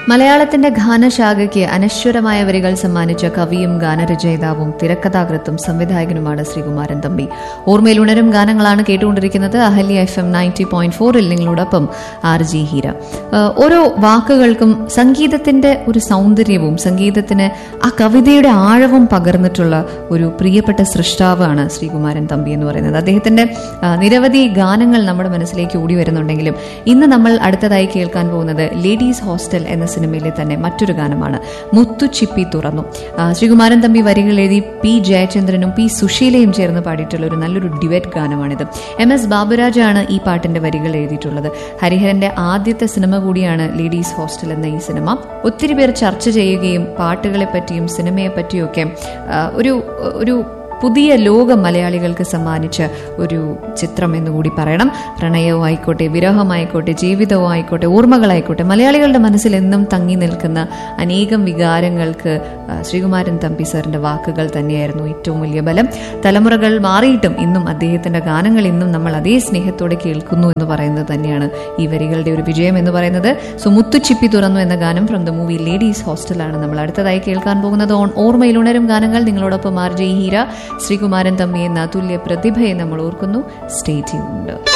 മലയാളത്തിന്റെ ഗാനശാഖയ്ക്ക് അനശ്വരമായ വരികൾ സമ്മാനിച്ച കവിയും ഗാനരചയിതാവും തിരക്കഥാകൃത്തും സംവിധായകനുമാണ് ശ്രീകുമാരൻ തമ്പി ഓർമ്മയിൽ ഉണരും ഗാനങ്ങളാണ് കേട്ടുകൊണ്ടിരിക്കുന്നത് Ahalya F M ninety point ഫോറിൽ നിങ്ങളോടൊപ്പം ആർ ജി ഹീര ഏഹ് ഓരോ വാക്കുകൾക്കും സംഗീതത്തിന്റെ ഒരു സൗന്ദര്യവും സംഗീതത്തിന് ആ കവിതയുടെ ആഴവും പകർന്നിട്ടുള്ള ഒരു പ്രിയപ്പെട്ട സൃഷ്ടാവാണ് ശ്രീകുമാരൻ തമ്പി എന്ന് പറയുന്നത് അദ്ദേഹത്തിന്റെ ആ, നിരവധി ഗാനങ്ങൾ നമ്മുടെ മനസ്സിലേക്ക് ഓടി വരുന്നുണ്ടെങ്കിലും ഇന്ന് നമ്മൾ അടുത്തതായി കേൾക്കാൻ പോകുന്നത് ലേഡീസ് ഹോസ്റ്റൽ എന്ന സിനിമയിലെ തന്നെ മറ്റൊരു ഗാനമാണ് മുത്തു ചിപ്പി തുറന്നു ആ, ശ്രീകുമാരൻ തമ്പി വരികൾ എഴുതി പി ജയചന്ദ്രനും പി സുശീലയും ചേർന്ന് പാടിയിട്ടുള്ള ഒരു നല്ലൊരു ഡിവറ്റ് ഗാനമാണിത് എം എസ് ബാബുരാജാണ് ഈ പാട്ടിന്റെ വരികൾ എഴുതിയിട്ടുള്ളത് ഹരിഹരന്റെ ആദ്യത്തെ സിനിമ കൂടിയാണ് ലേഡീസ് ഹോസ്റ്റൽ എന്ന ഈ സിനിമ ഒത്തിരി പേർ ചർച്ച ചെയ്യുകയും പാട്ടുകളെ പറ്റിയും സിനിമയെ പറ്റിയും ഒക്കെ ആ, ഒരു ഒരു പുതിയ ലോകം മലയാളികൾക്ക് സമ്മാനിച്ച ഒരു ചിത്രം എന്നുകൂടി പറയണം പ്രണയവും ആയിക്കോട്ടെ വിരഹമായിക്കോട്ടെ ജീവിതവും ആയിക്കോട്ടെ ഓർമ്മകളായിക്കോട്ടെ മലയാളികളുടെ മനസ്സിൽ എന്നും തങ്ങി നിൽക്കുന്ന അനേകം വികാരങ്ങൾക്ക് ആ, ശ്രീകുമാരൻ തമ്പി സാറിന്റെ വാക്കുകൾ തന്നെയായിരുന്നു ഏറ്റവും വലിയ ബലം തലമുറകൾ മാറിയിട്ടും ഇന്നും അദ്ദേഹത്തിന്റെ ഗാനങ്ങൾ ഇന്നും നമ്മൾ അതേ സ്നേഹത്തോടെ കേൾക്കുന്നു എന്ന് പറയുന്നത് തന്നെയാണ് ഈ വരികളുടെ ഒരു വിജയം എന്ന് പറയുന്നത് സോ മുത്തുച്ചിപ്പി തുറന്നു എന്ന ഗാനം ഫ്രം ദ മൂവി ലേഡീസ് ഹോസ്റ്റലാണ് നമ്മൾ അടുത്തതായി കേൾക്കാൻ പോകുന്നത് ഓൺ ഓർമ്മയിൽ ഉണരും ഗാനങ്ങൾ നിങ്ങളോടൊപ്പം ആർ ജെ ഹീര ശ്രീകുമാരൻ തമ്പി എന്ന അതുല്യ പ്രതിഭയെ നമ്മൾ ഓർക്കുന്നു സ്റ്റേ ട്യൂൺഡ്